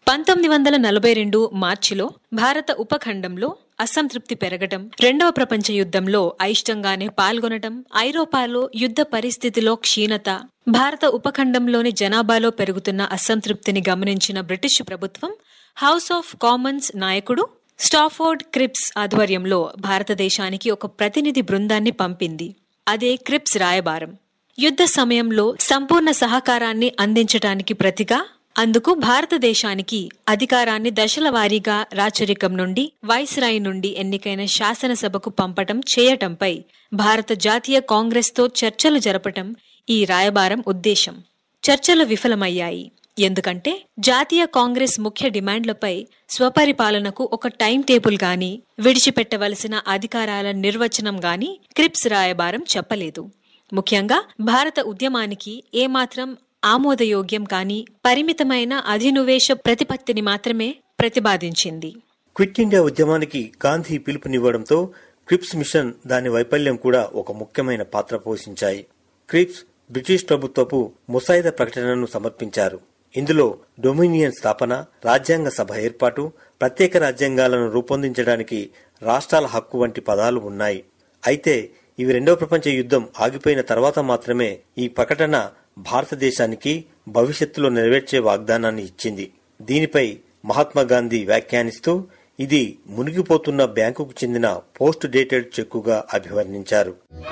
పంతొమ్మిది వందల నలభై రెండు మార్చిలో భారత ఉపఖండంలో అసంతృప్తి పెరగటం రెండవ ప్రపంచ యుద్ధంలో అయిష్టంగానే పాల్గొనటం ఐరోపాలో యుద్ధ పరిస్థితిలో క్షీణత భారత ఉపఖండంలోని జనాభాలో పెరుగుతున్న అసంతృప్తిని గమనించిన బ్రిటిష్ ప్రభుత్వం హౌస్ ఆఫ్ కామన్స్ నాయకుడు స్టాఫోర్డ్ క్రిప్స్ ఆధ్వర్యంలో భారతదేశానికి ఒక ప్రతినిధి బృందాన్ని పంపింది అదే క్రిప్స్ రాయబారం యుద్ధ సమయంలో సంపూర్ణ సహకారాన్ని అందించటానికి ప్రతిగా అందుకు భారతదేశానికి అధికారాన్ని దశల వారీగా రాచరికం నుండి వైస్రాయ్ నుండి ఎన్నికైన శాసనసభకు పంపటం చేయటంపై భారత జాతీయ కాంగ్రెస్తో చర్చలు జరపటం ఈ రాయబారం ఉద్దేశం చర్చలు విఫలమయ్యాయి ఎందుకంటే జాతీయ కాంగ్రెస్ ముఖ్య డిమాండ్లపై స్వపరిపాలనకు ఒక టైం టేబుల్ గాని విడిచిపెట్టవలసిన అధికారాల నిర్వచనం గాని క్రిప్స్ రాయబారం చెప్పలేదు ముఖ్యంగా భారత ఉద్యమానికి ఏమాత్రం ఆమోదయోగ్యం కాని పరిమితమైన అధినువేశ ప్రతిపత్తిని మాత్రమే ప్రతిపాదించింది క్విట్ ఇండియా ఉద్యమానికి గాంధీ పిలుపునివ్వడంతో క్రిప్స్ మిషన్ దాని వైఫల్యం కూడా ఒక ముఖ్యమైన పాత్ర పోషించాయి క్రిప్స్ బ్రిటిష్ ప్రభుత్వపు ముసాయిదా ప్రకటనను సమర్పించారు ఇందులో డొమినియన్ స్థాపన రాజ్యాంగ సభ ఏర్పాటు ప్రత్యేక రాజ్యాంగాలను రూపొందించడానికి రాష్ట్రాల హక్కు వంటి పదాలు ఉన్నాయి అయితే ఇవి రెండవ ప్రపంచ యుద్ధం ఆగిపోయిన తర్వాత మాత్రమే ఈ ప్రకటన భారతదేశానికి భవిష్యత్తులో నెరవేర్చే వాగ్దానాన్ని ఇచ్చింది దీనిపై మహాత్మా గాంధీ వ్యాఖ్యానిస్తూ ఇది మునిగిపోతున్న బ్యాంకుకు చెందిన పోస్ట్ డేటెడ్ చెక్కుగా అభివర్ణించారు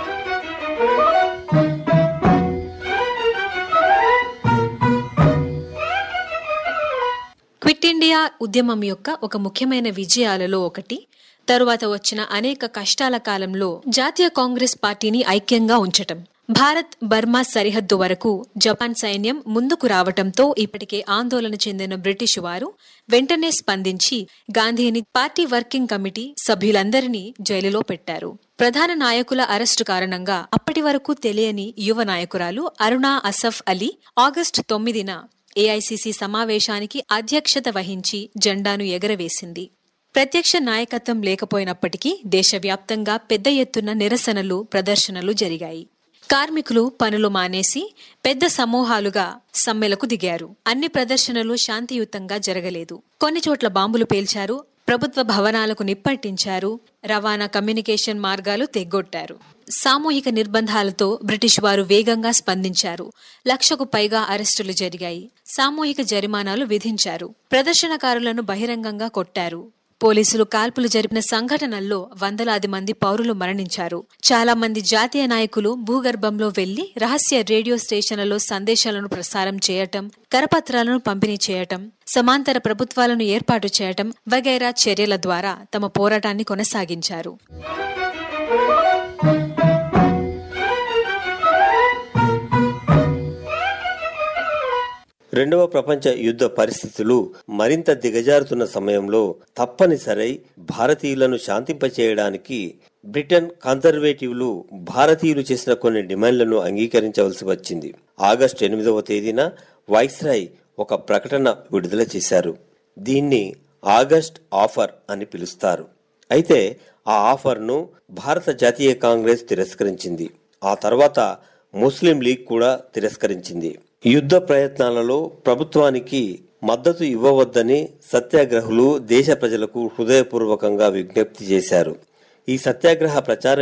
క్విట్ ఇండియా ఉద్యమం యొక్క ఒక ముఖ్యమైన విజయాలలో ఒకటి తరువాత వచ్చిన అనేక కష్టాల కాలంలో జాతీయ కాంగ్రెస్ పార్టీని ఐక్యంగా ఉంచటం భారత్ బర్మా సరిహద్దు వరకు జపాన్ సైన్యం ముందుకు రావటంతో ఇప్పటికే ఆందోళన చెందిన బ్రిటిష్ వారు వెంటనే స్పందించి గాంధీని పార్టీ వర్కింగ్ కమిటీ సభ్యులందరినీ జైలులో పెట్టారు ప్రధాన నాయకుల అరెస్టు కారణంగా అప్పటి వరకు తెలియని యువ నాయకురాలు అరుణా అసఫ్ అలీ ఆగస్టు తొమ్మిదిన ఏఐసిసి సమావేశానికి అధ్యక్షత వహించి జెండాను ఎగరవేసింది ప్రత్యక్ష నాయకత్వం లేకపోయినప్పటికీ దేశవ్యాప్తంగా పెద్ద ఎత్తున నిరసనలు ప్రదర్శనలు జరిగాయి కార్మికులు పనులు మానేసి పెద్ద సమూహాలుగా సమ్మెలకు దిగారు అన్ని ప్రదర్శనలు శాంతియుతంగా జరగలేదు కొన్ని చోట్ల బాంబులు పేల్చారు ప్రభుత్వ భవనాలకు నిప్పట్టించారు రవాణా కమ్యూనికేషన్ మార్గాలు తెగ్గొట్టారు సామూహిక నిర్బంధాలతో బ్రిటిష్ వారు వేగంగా స్పందించారు లక్షకు పైగా అరెస్టులు జరిగాయి సామూహిక జరిమానాలు విధించారు ప్రదర్శనకారులను బహిరంగంగా కొట్టారు పోలీసులు కాల్పులు జరిపిన సంఘటనల్లో వందలాది మంది పౌరులు మరణించారు చాలా మంది జాతీయ నాయకులు భూగర్భంలో వెళ్లి రహస్య రేడియో స్టేషన్లలో సందేశాలను ప్రసారం చేయటం కరపత్రాలను పంపిణీ చేయటం సమాంతర ప్రభుత్వాలను ఏర్పాటు చేయటం వగైరా చర్యల ద్వారా తమ పోరాటాన్ని కొనసాగించారు రెండవ ప్రపంచ యుద్ధ పరిస్థితులు మరింత దిగజారుతున్న సమయంలో తప్పనిసరై భారతీయులను శాంతింపచేయడానికి బ్రిటన్ కన్జర్వేటివ్లు భారతీయులు చేసిన కొన్ని డిమాండ్లను అంగీకరించవలసి వచ్చింది ఆగస్టు ఎనిమిదవ తేదీన వైస్రాయ్ ఒక ప్రకటన విడుదల చేశారు దీన్ని ఆగస్ట్ ఆఫర్ అని పిలుస్తారు అయితే ఆ ఆఫర్ను భారత జాతీయ కాంగ్రెస్ తిరస్కరించింది ఆ తర్వాత ముస్లిం లీగ్ కూడా తిరస్కరించింది యుద్ధ ప్రయత్నాలలో ప్రభుత్వానికి మద్దతు ఇవ్వవద్దని సత్యాగ్రహులు దేశ ప్రజలకు హృదయపూర్వకంగా విజ్ఞప్తి చేశారు ఈ సత్యాగ్రహ ప్రచారం